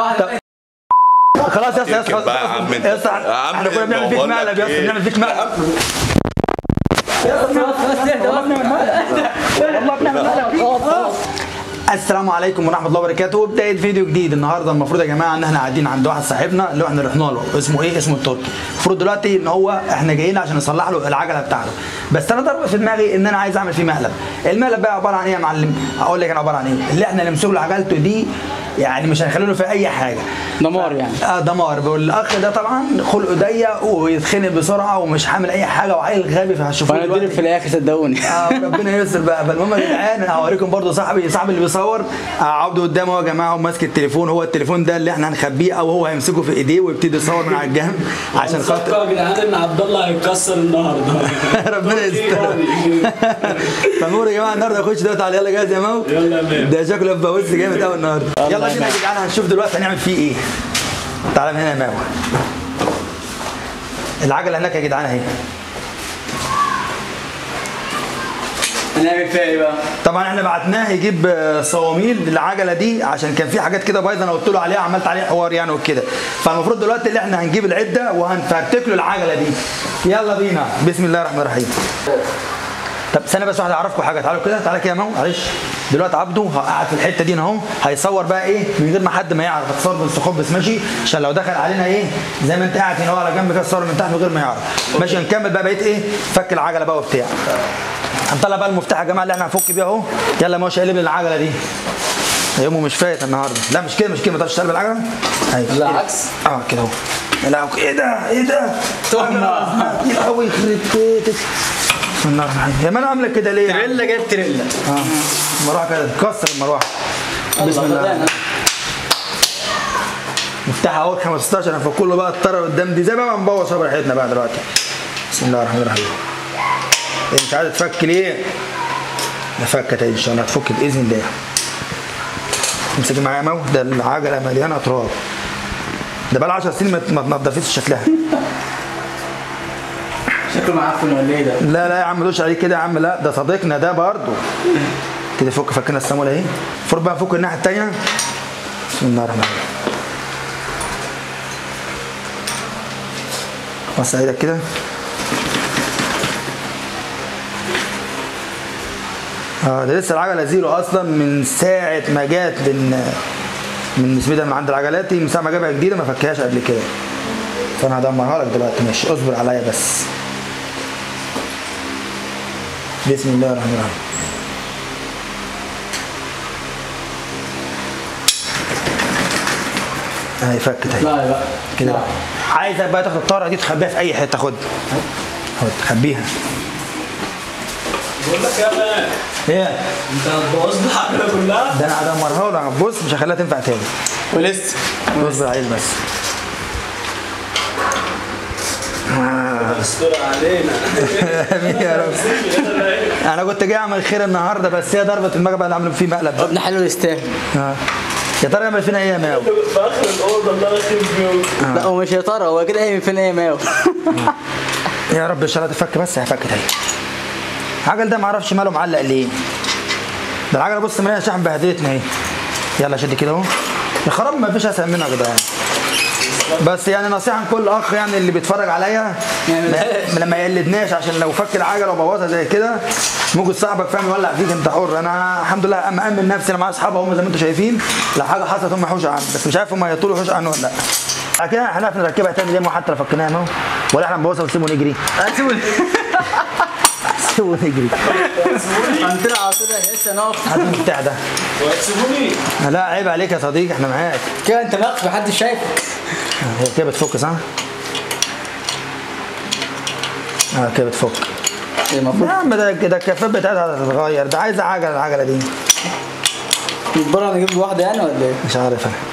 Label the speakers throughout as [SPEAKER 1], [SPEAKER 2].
[SPEAKER 1] خلاص يا اسطى يا اسطى
[SPEAKER 2] اركب بقى يا عم انت.
[SPEAKER 1] يا اسطى
[SPEAKER 2] يا عم
[SPEAKER 1] احنا كنا
[SPEAKER 2] انت
[SPEAKER 1] بنعمل فيك
[SPEAKER 2] بقول لك
[SPEAKER 1] مقلب يا اسطى
[SPEAKER 2] ايه؟
[SPEAKER 1] بنعمل فيك مقلب السلام عليكم ورحمه الله وبركاته بدايه فيديو جديد النهارده المفروض يا جماعه ان احنا قاعدين عند واحد صاحبنا اللي احنا رحنا له اسمه ايه اسمه التركي المفروض دلوقتي ان هو احنا جايين عشان نصلح له العجله بتاعته بس انا ضرب في دماغي ان انا عايز اعمل فيه مقلب المقلب بقى عباره عن ايه يا معلم اقول لك انا عباره عن ايه اللي احنا نمسك له عجلته دي يعني مش هنخلي له في اي حاجه
[SPEAKER 3] دمار يعني
[SPEAKER 1] اه دمار والاخ ده طبعا خلقه ضيق ويتخنق بسرعه ومش حامل اي حاجه وعيل غبي فهتشوفوه
[SPEAKER 3] وانا اديله في الاخر صدقوني
[SPEAKER 1] اه ربنا ييسر بقى فالمهم يا جدعان انا هوريكم برضو صاحبي صاحبي اللي بيصور آه، عبده قدامه يا جماعه وماسك التليفون هو التليفون ده اللي احنا هنخبيه او هو هيمسكه في ايديه ويبتدي يصور من على الجنب عشان خاطر
[SPEAKER 4] يا جدعان ان عبد الله هيتكسر النهارده
[SPEAKER 1] ربنا يستر فنور يا جماعه النهارده نخش دلوقتي على يلا جاهز يا مو
[SPEAKER 4] يلا يا مان.
[SPEAKER 1] ده شكله يبقى بص جامد قوي النهارده يلا بينا يا جدعان هنشوف دلوقتي هنعمل فيه ايه تعالى من هنا يا مو العجله هناك يا جدعان اهي
[SPEAKER 3] هنعمل فيها ايه بقى؟
[SPEAKER 1] طبعا احنا بعتناه يجيب آه، صواميل للعجله دي عشان كان في حاجات كده بايظه انا قلت له عليها عملت عليها حوار يعني وكده فالمفروض دلوقتي اللي احنا هنجيب العده وهنفرتك له العجله دي يلا بينا بسم الله الرحمن الرحيم طب ثانيه بس واحده اعرفكم حاجه تعالوا كده تعالى كده يا مو معلش دلوقتي عبده قاعد في الحته دي اهو هيصور بقى ايه من غير ما حد ما يعرف هتصور بالصحاب بس ماشي عشان لو دخل علينا ايه زي ما انت قاعد هنا أهو على جنب كده تصور من تحت من غير ما يعرف ماشي هنكمل بقى بقيت ايه فك العجله بقى وبتاع هنطلع بقى المفتاح يا جماعه اللي احنا هنفك بيه اهو يلا ماشي قلب لي العجله دي يومه مش فايت النهارده لا مش كده مش كده ما تقدرش تقلب العجله ايوه كده.
[SPEAKER 3] بالعكس.
[SPEAKER 1] اه كده اهو لا ايه ده ايه ده
[SPEAKER 3] تهمة.
[SPEAKER 1] ايه قوي يخرب بيتك بسم الله الرحمن الرحيم يا ما انا عامله كده ليه
[SPEAKER 3] تريلا جايب تريلا
[SPEAKER 1] اه المروحه كده تكسر المروحه بسم الله
[SPEAKER 3] بدأنا.
[SPEAKER 1] مفتاح اهو 15 هنفك له بقى الطره قدام دي زي بقى ما نبوظ صبر حياتنا بقى دلوقتي بسم الله الرحمن الرحيم إيه مش عايز تفك ليه؟ نفكت ان شاء الله هتفك باذن الله امسك معايا يا مو ده العجله مليانه تراب ده بقى 10 سنين ما- ما اتنضفتش شكلها
[SPEAKER 3] شكله معفن ولا ايه ده؟
[SPEAKER 1] لا لا يا عم دوش عليه كده يا عم لا ده صديقنا ده برضه كده فك فكنا الصامولة اهي المفروض بقى نفك الناحية التانية بسم الله الرحمن الرحيم وسع ايدك كده اه ده لسه العجلة زيرو اصلا من ساعة ما جات من من اسمه ده من عند العجلاتي من ساعة ما جابها جديدة ما فكهاش قبل كده فانا هدمرها لك دلوقتي ماشي اصبر عليا بس بسم الله الرحمن الرحيم اهي فكت اهي
[SPEAKER 3] لا بقى
[SPEAKER 1] كده بقى. عايزك بقى تاخد الطاره دي تخبيها في اي حته خد خد خبيها
[SPEAKER 4] بقول لك يا مان
[SPEAKER 1] ايه
[SPEAKER 4] انت هتبوظ لي العجله كلها
[SPEAKER 1] ده انا هدمرها لك بص مش هخليها تنفع تاني
[SPEAKER 3] ولسه
[SPEAKER 1] اصبر عليك بس
[SPEAKER 4] استر علينا
[SPEAKER 1] امين يا رب انا كنت جاي اعمل خير النهارده بس هي ضربه المجا بقى عامل فيه مقلب
[SPEAKER 3] ابن حلو يستاهل
[SPEAKER 1] آه. يا ترى يعمل فينا ايه يا ماو
[SPEAKER 4] في اخر الاوضه الله يخرب بيوت
[SPEAKER 3] لا هو مش يا ترى هو كده ايه فين ايه ماو
[SPEAKER 1] يا رب ان شاء الله تفك بس هفك اهي العجل ده معرفش ماله معلق ليه ده العجله بص مليانه شحن بهدلتنا اهي يلا شد كده اهو يا خراب ما فيش اسهل منها يا جدعان بس يعني نصيحه لكل اخ يعني اللي بيتفرج عليا ما- لما يقلدناش عشان لو فك العجله وبوظها زي كده ممكن صاحبك فاهم يولع فيك انت حر انا الحمد لله اما امن نفسي انا معايا اصحابي هم زي ما انتم شايفين لو حاجه حصلت هم يحوشوا عني بس مش عارف هم هيطولوا يحوشوا عني ولا لا بعد كده هنعرف نركبها تاني زي ما حتى لو فكناها اهو ولا احنا نبوظها ونسيبه نجري نسيبه نجري
[SPEAKER 3] عندنا على طول لسه نقف
[SPEAKER 1] هات المفتاح ده
[SPEAKER 4] وهتسيبوني
[SPEAKER 1] لا عيب عليك يا صديقي احنا معاك
[SPEAKER 3] كده انت مخفي محدش شايفك
[SPEAKER 1] هي كده بتفك صح؟ اه كده بتفك
[SPEAKER 3] المفروض
[SPEAKER 1] يا عم ده ده الكفاءة بتاعتها هتتغير ده عايزة عجلة العجلة دي
[SPEAKER 3] مجبرة نجيب له واحدة يعني ولا ايه؟
[SPEAKER 1] مش عارف انا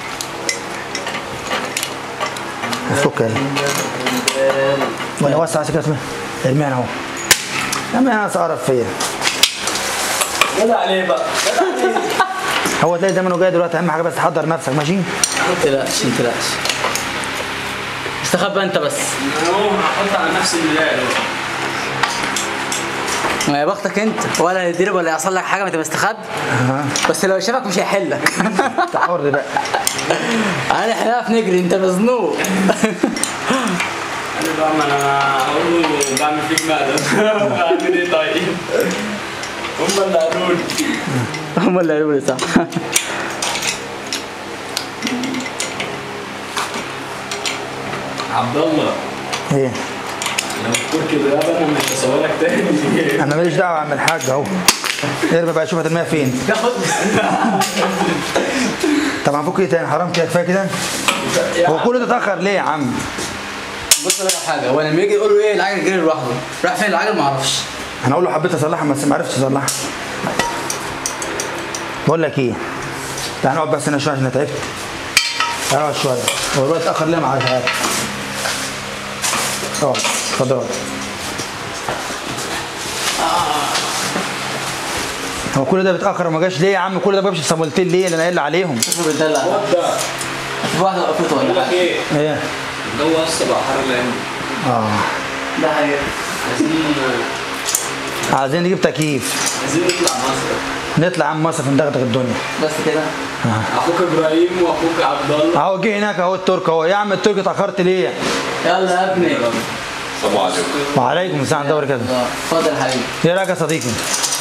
[SPEAKER 1] هتفك اهي ولا وسع كده اسمها ارميها انا اهو يا عم انا اعرف فيا
[SPEAKER 4] جدع عليه بقى جدع عليه
[SPEAKER 1] هو تلاقي زي ما انه جاي دلوقتي اهم حاجة بس تحضر نفسك ماشي؟
[SPEAKER 3] ما تقلقش ما تقلقش استخبى انت بس
[SPEAKER 4] انا هو هحط على نفسي الملايه
[SPEAKER 3] ما يا بختك انت ولا هيضرب ولا يحصل لك حاجه ما تبقى استخبى
[SPEAKER 1] اها
[SPEAKER 3] بس لو شافك مش هيحلك
[SPEAKER 1] انت حر بقى
[SPEAKER 3] انا احنا نعرف نجري انت مزنوق
[SPEAKER 4] انا بقى ما انا هقول له بعمل فيك مقلب اعمل ايه طيب؟ هم اللي قالوا لي
[SPEAKER 3] هم اللي قالوا لي صح
[SPEAKER 4] عبد الله
[SPEAKER 1] ايه
[SPEAKER 4] لما تقول كده يابا انا مش هصورك تاني
[SPEAKER 1] انا ماليش دعوه يا عم الحاج اهو ارمي بقى شوف هترميها فين طب هنفك ايه تاني حرام كده كفايه كده هو كل ده اتاخر ليه يا عم
[SPEAKER 3] بص لك حاجه هو لما يجي يقول له ايه العجل جري لوحده راح فين العجل ما اعرفش
[SPEAKER 1] انا اقول له حبيت اصلحها بس ما عرفتش اصلحها بقول لك ايه تعال نقعد بس هنا شويه عشان أنا تعبت تعال نقعد شويه هو الوقت اتاخر ليه ما عارف اقعد اتفضل اقعد. هو كل ده بيتاخر وما جاش ليه يا عم كل ده بمشي في صامولتين ليه اللي انا قايل عليهم
[SPEAKER 3] شوفوا بيدلع
[SPEAKER 4] وده
[SPEAKER 3] في واحده وقفته ولا
[SPEAKER 4] بقول لك
[SPEAKER 3] حاجه
[SPEAKER 4] ايه
[SPEAKER 1] ايه
[SPEAKER 4] الجو اصلا بقى حر الايام دي
[SPEAKER 1] اه
[SPEAKER 3] ده حقيقي
[SPEAKER 4] عايزين
[SPEAKER 1] عايزين نجيب تكييف
[SPEAKER 4] عايزين نطلع مصر
[SPEAKER 1] نطلع يا عم مصر ندغدغ الدنيا
[SPEAKER 3] بس كده
[SPEAKER 4] اخوك ابراهيم واخوك عبد الله
[SPEAKER 1] اهو جه هناك اهو الترك اهو يا عم الترك اتاخرت ليه
[SPEAKER 3] يلا يا ابني
[SPEAKER 2] السلام عليكم
[SPEAKER 1] وعليكم السلام دوري كده
[SPEAKER 3] اه، اتفضل يا حبيبي
[SPEAKER 1] ايه رايك يا صديقي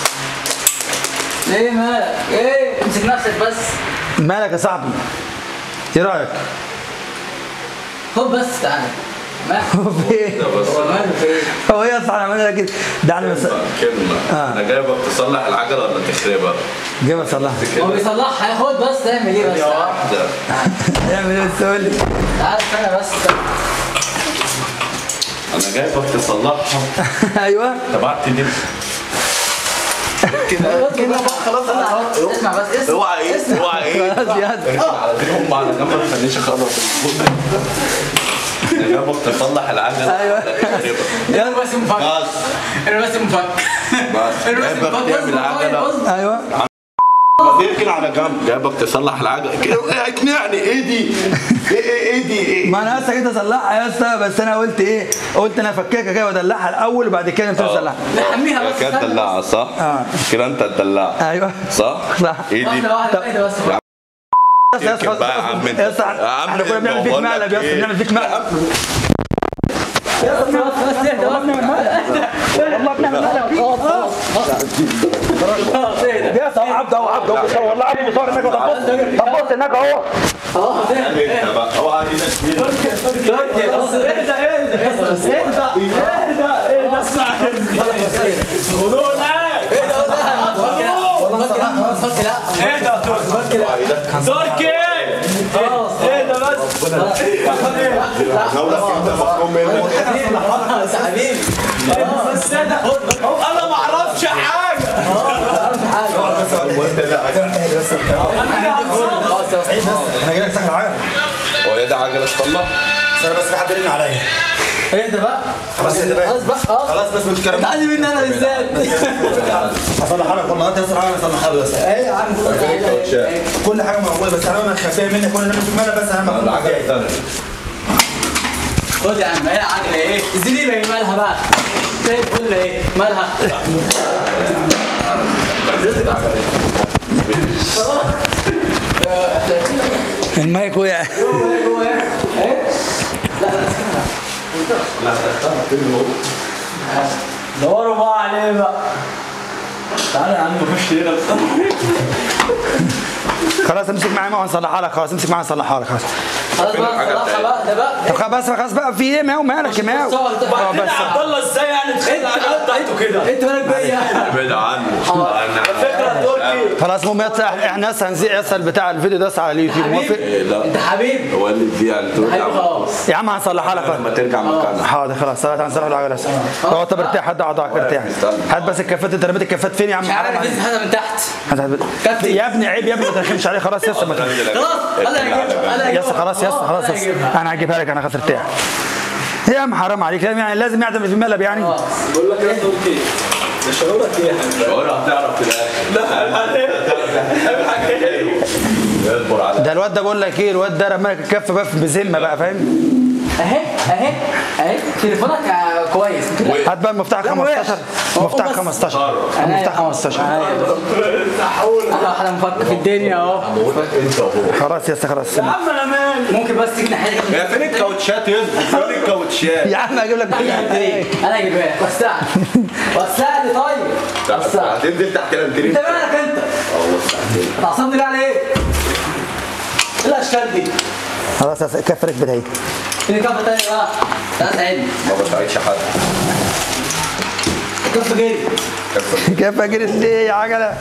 [SPEAKER 3] ايه مالك ايه امسك نفسك بس
[SPEAKER 1] مالك يا صاحبي ايه رايك
[SPEAKER 3] خد بس تعالى مالك
[SPEAKER 1] هو في ايه
[SPEAKER 3] هو ماله في ايه
[SPEAKER 1] هو ايه اصلا عملنا كده ده انا بس
[SPEAKER 2] كلمة
[SPEAKER 1] آه.
[SPEAKER 2] أنا جايبك تصلح العجلة ولا تخربها؟
[SPEAKER 1] جيب اصلحها
[SPEAKER 3] هو بيصلحها خد بس تعمل ايه بس
[SPEAKER 2] يا واحدة
[SPEAKER 1] اعمل ايه تقول لي
[SPEAKER 3] تعالى استنى بس
[SPEAKER 2] أنا جايبك تصلحها
[SPEAKER 1] ايوه
[SPEAKER 2] تبعت لي
[SPEAKER 3] كده خلاص اسمع بس اسمع
[SPEAKER 2] اوعى ايه اوعى ايه
[SPEAKER 1] خلاص يا
[SPEAKER 2] اركن على دينهم على جنب ما تخلينيش اخلص انا جايبك تصلح العجلة
[SPEAKER 1] أيوة.
[SPEAKER 2] ولا تخربها؟
[SPEAKER 3] انا بس مفك
[SPEAKER 2] بس
[SPEAKER 3] انا بس مفك
[SPEAKER 2] بس
[SPEAKER 3] انا بس
[SPEAKER 2] جايبك
[SPEAKER 3] مفك
[SPEAKER 2] تعمل العجلة
[SPEAKER 1] ايوه
[SPEAKER 2] ما تركن على جنب جايبك تصلح العجلة كده اقنعني ايه دي؟ ايه ايه ايه دي ايه؟
[SPEAKER 1] ما انا لسه جيت اصلحها يا اسطى بس انا قلت ايه قلت انا افككها كده وادلعها الاول وبعد كده انت تصلحها
[SPEAKER 3] نحميها
[SPEAKER 2] يا
[SPEAKER 3] بس
[SPEAKER 2] كده
[SPEAKER 3] استنى
[SPEAKER 2] تدلعها صح؟
[SPEAKER 1] آه.
[SPEAKER 2] كده انت تدلعها
[SPEAKER 1] ايوه
[SPEAKER 2] صح؟
[SPEAKER 1] صح.
[SPEAKER 2] ايه دي؟
[SPEAKER 3] واحده واحده واحده بس
[SPEAKER 1] يا اسطى
[SPEAKER 2] اركن بقى يا عم انت
[SPEAKER 1] يا اسطى
[SPEAKER 2] يا عم
[SPEAKER 1] احنا كنا بنعمل فيك
[SPEAKER 2] بقول لك
[SPEAKER 1] مقلب يا اسطى
[SPEAKER 2] ايه؟
[SPEAKER 1] بنعمل فيك مقلب
[SPEAKER 3] بس بس اهدى والله بنعمل خلاص خلاص خلاص اهدى
[SPEAKER 1] يا اسطى اهو عبد اهو عبد اهو والله عبد صور هناك طب بص طب بص هناك اهو
[SPEAKER 3] خلاص اهدى
[SPEAKER 2] انت بقى اوعى ايدك
[SPEAKER 3] خلاص اهدى اهدى بس اهدى
[SPEAKER 4] اهدى اسمع خدوه
[SPEAKER 3] فك لا
[SPEAKER 4] اهدى يا تركي
[SPEAKER 2] اوعى ايدك
[SPEAKER 4] تركي اهدى بس
[SPEAKER 2] دولة كده مفهوم منك
[SPEAKER 3] خلاص يا حبيبي
[SPEAKER 4] بس اهدى انا ما اعرفش حاجه
[SPEAKER 3] خلاص يا أستاذ.
[SPEAKER 1] انا جاي لك سكر عارف
[SPEAKER 2] هو يا ده عجلة تصلح؟
[SPEAKER 1] انا بس في حد رن عليا
[SPEAKER 3] اهدى بقى
[SPEAKER 1] خلاص انت بقى
[SPEAKER 3] خلاص بقى خلاص
[SPEAKER 1] خلاص بس مش كلام
[SPEAKER 3] تعالي مني انا بالذات
[SPEAKER 1] اصلحها لك والله انت اسرع انا اصلحها لك بس
[SPEAKER 3] ايه يا عم
[SPEAKER 1] كل حاجه موجوده بس انا خفيه منك وانا نعمل في المال بس اهم
[SPEAKER 2] العجلة الثانية
[SPEAKER 3] خد يا عم ايه عجله ايه الزنيبه ايه مالها بقى زي الفل ايه مالها
[SPEAKER 1] المايك وقع
[SPEAKER 4] دوروا بقى عليه بقى تعالى يا عم خش هنا
[SPEAKER 1] خلاص امسك معايا ما هنصلحها لك خلاص امسك معايا نصلحها لك خلاص
[SPEAKER 3] خلاص بقى صراحه بقى ده بقى
[SPEAKER 1] طب خلاص بس خلاص بقى في ايه ماو مالك يا ماو اه
[SPEAKER 4] كده
[SPEAKER 1] بس
[SPEAKER 4] عبد الله ازاي يعني تخلي العجله بتاعته كده
[SPEAKER 3] انت مالك بيا
[SPEAKER 2] ابعد عنه انا
[SPEAKER 4] فكره تركي
[SPEAKER 1] خلاص المهم يا اسطى احنا لسه هنذيع يسطا بتاع الفيديو ده على اليوتيوب موافق
[SPEAKER 2] إيه، لا
[SPEAKER 3] انت حبيبي
[SPEAKER 2] هو اللي دي يعني تقول
[SPEAKER 3] حبيبي خلاص
[SPEAKER 1] يا عم هنصلحها لك
[SPEAKER 2] لما ترجع مكانك
[SPEAKER 1] حاضر خلاص صلاه هنصلح العجله بس اقعد طب ارتاح هات اقعد ارتاح هات بس الكفات انت رميت الكفات فين يا عم
[SPEAKER 3] مش عارف
[SPEAKER 1] حرام
[SPEAKER 3] نزل
[SPEAKER 1] عليك.
[SPEAKER 3] هذا من تحت
[SPEAKER 1] هات-
[SPEAKER 3] كفي.
[SPEAKER 1] يا ابني عيب يا ابني ما ترخمش عليه خلاص يا اسطى ما ترخمش.
[SPEAKER 3] خلاص انا هجيبها انا
[SPEAKER 1] يا اسطى خلاص يا اسطى خلاص يا اسطى انا هجيبها لك انا خاطر ارتاح يا عم حرام عليك لازم يعني لازم يعدم في المقلب يعني
[SPEAKER 4] بقول لك يا تركي ده شعورك ايه يا حبيبي؟
[SPEAKER 2] شعورها هتعرف في الاخر لا اصبر على
[SPEAKER 1] ده الواد ده بقول لك ايه الواد ده رمى لك الكف بقى في بذمه بقى فاهم
[SPEAKER 3] اهي اهي اهي تليفونك كويس
[SPEAKER 1] هات بقى المفتاح
[SPEAKER 3] لا، ما وقعش.
[SPEAKER 1] 15
[SPEAKER 3] هو
[SPEAKER 1] مفتاح
[SPEAKER 3] بس.
[SPEAKER 1] 15 المفتاح 15
[SPEAKER 3] احلى واحده مفك في الدنيا اهو
[SPEAKER 2] انت وهو
[SPEAKER 1] خلاص يا اسطى خلاص
[SPEAKER 4] عم انا مالي
[SPEAKER 3] ممكن بس تيجي ناحيتك
[SPEAKER 2] يا فين الكاوتشات يا فين الكاوتشات
[SPEAKER 1] يا عم هجيب لك كل حاجه
[SPEAKER 3] انا اجيبها لك وسعني وسعني طيب وسعني
[SPEAKER 2] هتنزل تحت الانترين
[SPEAKER 3] انت مالك انت؟ هتعصبني ليه على ايه؟ ايه الاشكال دي؟
[SPEAKER 1] خلاص يا اسطى كف ركبت اهي
[SPEAKER 3] فين كف تاني بقى؟ تعالى ساعدني
[SPEAKER 2] ما بساعدش حد
[SPEAKER 3] كف جري
[SPEAKER 1] كف جريت ليه يا عجله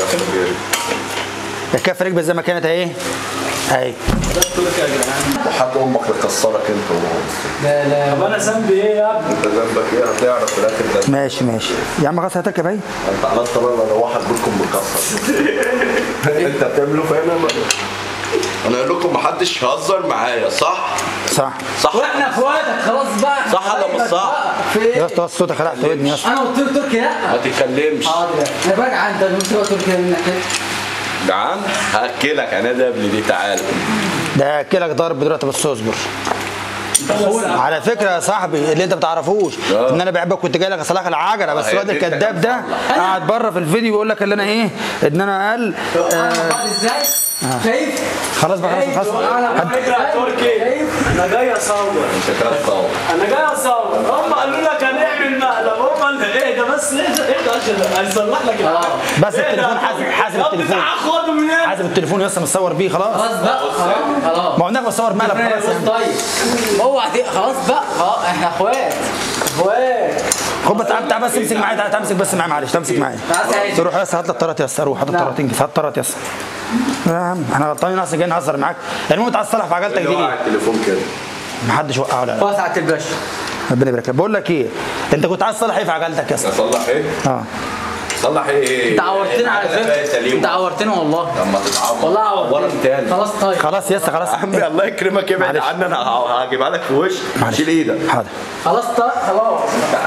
[SPEAKER 1] الكف ركبت زي ما كانت اهي اهي
[SPEAKER 2] وحد امك بتكسرك انت وهو
[SPEAKER 3] لا لا
[SPEAKER 4] طب انا ذنبي ايه يا ابني؟
[SPEAKER 2] انت ذنبك ايه هتعرف في الاخر ده
[SPEAKER 1] ماشي ماشي يا عم خلاص هتركب اهي
[SPEAKER 2] انت على الطلاق انا واحد بيكم مكسر انت بتعمله فاهم انا اقول لكم محدش يهزر معايا صح
[SPEAKER 1] صح
[SPEAKER 2] صح
[SPEAKER 3] واحنا اخواتك خلاص بقى إحنا
[SPEAKER 2] صح ولا مش
[SPEAKER 3] حبايبك
[SPEAKER 2] صح؟
[SPEAKER 3] بقى. في
[SPEAKER 1] يا
[SPEAKER 3] ايه؟
[SPEAKER 1] اسطى بس صوتك خلعت ودني يا اسطى
[SPEAKER 3] انا قلت له تركي لا
[SPEAKER 2] ما تتكلمش
[SPEAKER 3] حاضر انا برجع انت قلت له تركي منك كده
[SPEAKER 2] جعان هاكلك انا ده ابني دي تعالى
[SPEAKER 1] ده اكلك ضرب دلوقتي بس اصبر على فكره يا صاحبي اللي انت ما تعرفوش
[SPEAKER 2] آه.
[SPEAKER 1] ان انا بحبك كنت جاي لك اصلح العجله بس
[SPEAKER 2] هي
[SPEAKER 1] الواد
[SPEAKER 2] دي انت
[SPEAKER 1] الكذاب ده قاعد بره في الفيديو بيقول لك اللي انا ايه ان انا قال
[SPEAKER 3] انا بعد ازاي؟ شايف؟
[SPEAKER 1] خلاص بقى خلاص خلاص
[SPEAKER 3] انا
[SPEAKER 1] هد-
[SPEAKER 4] فكرة يا تركي
[SPEAKER 3] شايف؟
[SPEAKER 4] انا جاي اصور
[SPEAKER 2] انت كده تصور
[SPEAKER 4] انا جاي اصور هم قالوا لك هنعمل مقلب هم اللي ايه ده بس ايه ده ايه ده عشان هيصلح لك الحاجة.
[SPEAKER 1] بس
[SPEAKER 4] إيه ده؟
[SPEAKER 1] التليفون حاسب حاسب
[SPEAKER 4] طب
[SPEAKER 1] التليفون
[SPEAKER 4] تعال خده من هنا
[SPEAKER 1] حاسب التليفون لسه متصور بيه خلاص
[SPEAKER 3] خلاص بقى خلاص خلاص
[SPEAKER 1] ما قلنا لك بصور مقلب خلاص
[SPEAKER 3] بص
[SPEAKER 1] يعني
[SPEAKER 3] طيب اوعى دي خلاص بقى خلاص احنا اخوات اخوات
[SPEAKER 1] خد بس تعال تعال بس امسك معايا تعال تعال امسك بس معايا معلش تعال امسك معايا
[SPEAKER 3] تعال ساعدني.
[SPEAKER 1] تروح يا اسطى هات لي الطرات يا اسطى روح هات الطرات انجز هات الطرات يا اسطى لا يا عم احنا غلطانين اصلا جايين نهزر معاك المهم تعال تصلح في عجلتك دي
[SPEAKER 2] وقع
[SPEAKER 1] ايه
[SPEAKER 2] التليفون كده
[SPEAKER 1] محدش وقعه ولا لا
[SPEAKER 3] خلاص على الباشا
[SPEAKER 1] ربنا يبارك لك بقول لك ايه انت كنت عايز تصلح ايه في عجلتك يا اسطى
[SPEAKER 2] اصلح ايه؟
[SPEAKER 1] اه
[SPEAKER 2] صلح ايه؟
[SPEAKER 3] انت عورتنا على فكره انت عورتنا والله
[SPEAKER 2] لما تتعور
[SPEAKER 3] والله عورتنا
[SPEAKER 2] ورا تاني
[SPEAKER 3] خلاص طيب
[SPEAKER 1] خلاص يا اسطى خلاص
[SPEAKER 2] عمي الله يكرمك ابعد
[SPEAKER 1] معلش.
[SPEAKER 2] عني انا ه- هجيبها لك في وش
[SPEAKER 1] معلش.
[SPEAKER 2] شيل ايدك
[SPEAKER 1] حاضر
[SPEAKER 3] خلاص طيب خلاص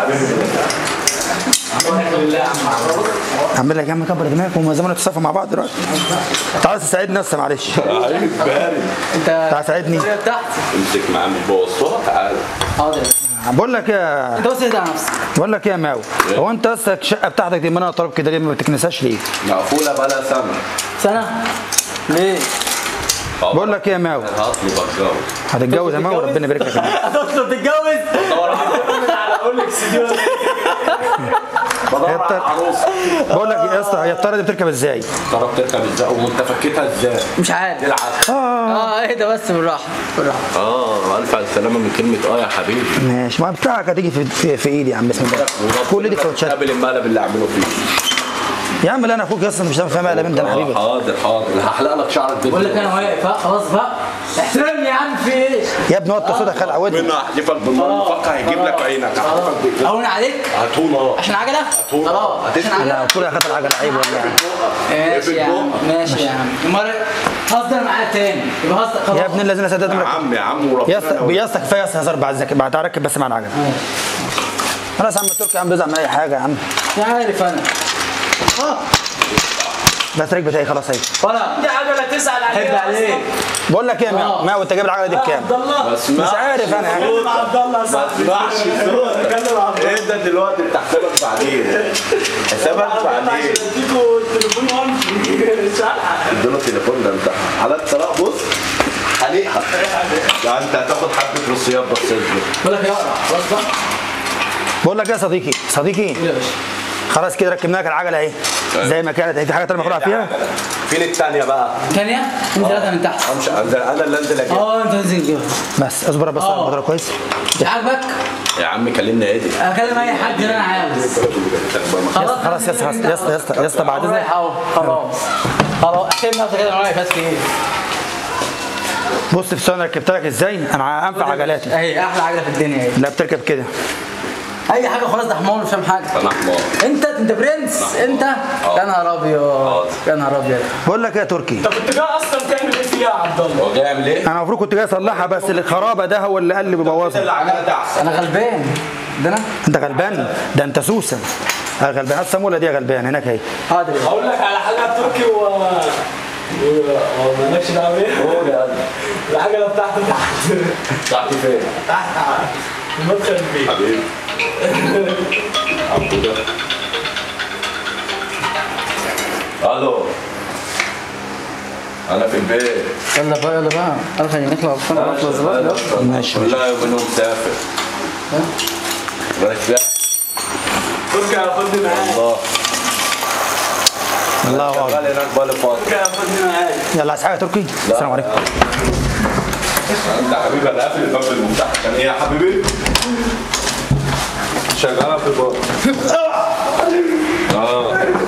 [SPEAKER 1] اعمل لك يا عم كبر دماغك وما زمان تصفوا مع بعض دلوقتي تعال تساعدني يا اسطى معلش
[SPEAKER 2] عيب بارد
[SPEAKER 3] انت
[SPEAKER 1] تعال ساعدني
[SPEAKER 3] الطريقة بتاعتي
[SPEAKER 2] امسك معاه مش بوصلها تعالى
[SPEAKER 3] حاضر
[SPEAKER 1] بقول لك يا
[SPEAKER 3] انت بس اهدى على نفسك
[SPEAKER 1] بقول لك يا ماوي هو انت اصلا الشقه بتاعتك دي منها طلب كده ليه ما بتكنسهاش ليه؟
[SPEAKER 2] مقفوله بقالها سنه
[SPEAKER 3] سنه ليه؟
[SPEAKER 1] بقول لك ايه يا ماوي
[SPEAKER 2] هطلب اتجوز
[SPEAKER 1] هتتجوز يا ماوي ربنا يبارك لك
[SPEAKER 3] هتطلب تتجوز؟
[SPEAKER 4] على اقول لك سيديو
[SPEAKER 2] بدور
[SPEAKER 1] هي
[SPEAKER 2] على
[SPEAKER 1] الطر-
[SPEAKER 2] عروسه
[SPEAKER 1] بقول لك ايه يا اسطى هي الطاره دي بتركب ازاي؟
[SPEAKER 2] ترى بتركب ازاي وانت فكيتها ازاي؟
[SPEAKER 3] مش عارف
[SPEAKER 2] تلعب
[SPEAKER 3] اه اهدى بس بالراحه بالراحه
[SPEAKER 2] اه الف الف سلامه من كلمه اه يا حبيبي
[SPEAKER 1] ماشي ما بتاعك هتيجي في, في, في ايدي يا عم بسم الله كل دي كاوتشات
[SPEAKER 2] قابل المقلب اللي اعمله فيه
[SPEAKER 1] يا عم لا انا اخوك اصلا مش فاهم مقلب انت انا
[SPEAKER 2] آه،
[SPEAKER 1] حبيبي
[SPEAKER 2] حاضر حاضر هحلق لك شعرك
[SPEAKER 3] بقول لك انا واقف ها خلاص بقى احترمني يا عم في ايه؟
[SPEAKER 1] يا ابني وطي صوتك خلع ودني
[SPEAKER 2] منه هحدفك بالمنفقه هيجيب لك عينك هحدفك بال-
[SPEAKER 3] اهون عليك
[SPEAKER 2] هتون اه
[SPEAKER 3] عشان عجله؟
[SPEAKER 2] هتون
[SPEAKER 3] خلاص عشان
[SPEAKER 2] هتشتم
[SPEAKER 3] عجله
[SPEAKER 1] لا كل اخدت العجله عيب والله
[SPEAKER 3] ماشي يا عم ماشي يا عم المره هزر معايا تاني يبقى هزر خلاص
[SPEAKER 1] يا ابن الذين سددت
[SPEAKER 2] يا
[SPEAKER 1] امرك
[SPEAKER 2] عم يا عم وربنا
[SPEAKER 1] يا اسطى يا اسطى كفايه يا اسطى هزار بعد ذاك بعد اركب بس مع العجله خلاص يا عم التركي يا عم بيزعل من اي حاجه يا عم
[SPEAKER 3] مش عارف انا اه
[SPEAKER 1] بس ركبت اهي خلاص اهي
[SPEAKER 3] ولا
[SPEAKER 4] دي عجله تسال
[SPEAKER 3] حب
[SPEAKER 4] عليها
[SPEAKER 3] عليك
[SPEAKER 1] بقول لك ايه يا ماوي
[SPEAKER 3] آه.
[SPEAKER 1] ماوي انت جايب العجله دي بكام؟
[SPEAKER 4] عبد الله
[SPEAKER 2] ما اسمعش
[SPEAKER 1] مش عارف انا يعني
[SPEAKER 4] كلم عبد الله يا صاحبي
[SPEAKER 2] اسمعش
[SPEAKER 4] كلم عبد الله
[SPEAKER 2] ايه ده دلوقتي انت حسابك بعدين حسابك بعدين
[SPEAKER 4] عشان اديكوا التليفون وامشي شرحه
[SPEAKER 2] اديله التليفون ده انت على الطلاق بص حليقها لا انت هتاخد حبه رصيات بس اصبر
[SPEAKER 3] بقول لك يا اقرا خلاص بقى
[SPEAKER 1] بقول لك ايه يا صديقي صديقي
[SPEAKER 3] قول يا باشا
[SPEAKER 1] خلاص كده ركبنا لك العجله اهي زي ما كانت اهي في حاجه تانيه مخلوعه فيها
[SPEAKER 2] فين الثانيه بقى؟
[SPEAKER 3] ثانيه انزل ثلاثه من تحت
[SPEAKER 2] امشي انزل انا اللي انزل اجيب
[SPEAKER 3] اه انت انزل جيبها
[SPEAKER 1] بس اصبر بس
[SPEAKER 3] آه.
[SPEAKER 1] الموضوع كويس
[SPEAKER 3] مش عاجبك
[SPEAKER 2] يا عم كلمني هادي
[SPEAKER 3] اكلم اي حد اللي انا عاوز خلاص
[SPEAKER 1] خلاص يا اسطى خلاص يا اسطى يا اسطى يا اسطى بعد اذنك
[SPEAKER 3] رايح اهو خلاص خلاص احترم نفسك كده انا رايح بس ايه
[SPEAKER 1] بص في السنه ركبت لك ازاي انا انفع عجلاتي
[SPEAKER 3] اهي احلى عجله في الدنيا اهي
[SPEAKER 1] لا بتركب كده
[SPEAKER 3] اي حاجه خلاص ده حمار مش فاهم حاجه
[SPEAKER 2] انا حمار
[SPEAKER 3] انت انت برنس انت يا نهار ابيض يا نهار ابيض
[SPEAKER 1] بقول لك ايه يا تركي
[SPEAKER 4] انت كنت جاي اصلا تعمل ايه فيها يا عبد الله؟
[SPEAKER 2] هو جاي يعمل ايه؟
[SPEAKER 1] انا المفروض كنت جاي اصلحها بس الخرابه ده هو اللي قال لي بيبوظها
[SPEAKER 2] العجله ده احسن
[SPEAKER 3] انا غلبان ده انا
[SPEAKER 1] انت غلبان ده انت سوسه آه غلبان هات سموله دي يا غلبان هناك اهي
[SPEAKER 3] حاضر
[SPEAKER 4] هقول لك على حاجه يا تركي و و- ومالكش دعوه بيها العجله بتاعته تحت
[SPEAKER 2] بتاعتي فين؟
[SPEAKER 4] تحت في مدخل البيت
[SPEAKER 2] حبيبي عبودة الو انا في البيت
[SPEAKER 3] يلا بقى يلا بقى يلا خلينا نخلص خلينا نخلص بقى
[SPEAKER 1] ماشي، ماشي.
[SPEAKER 2] لا يوم مسافر رايح
[SPEAKER 4] فك خدني معاك
[SPEAKER 2] الله
[SPEAKER 1] الله اكبر
[SPEAKER 2] شغال هناك بالي فترة
[SPEAKER 4] فك خدني معاك
[SPEAKER 1] يلا عايز حاجه تركي السلام عليكم
[SPEAKER 2] انت حبيبي انا قافل الباب بالمفتاح عشان ايه يا حبيبي؟ شغالة في الباب اه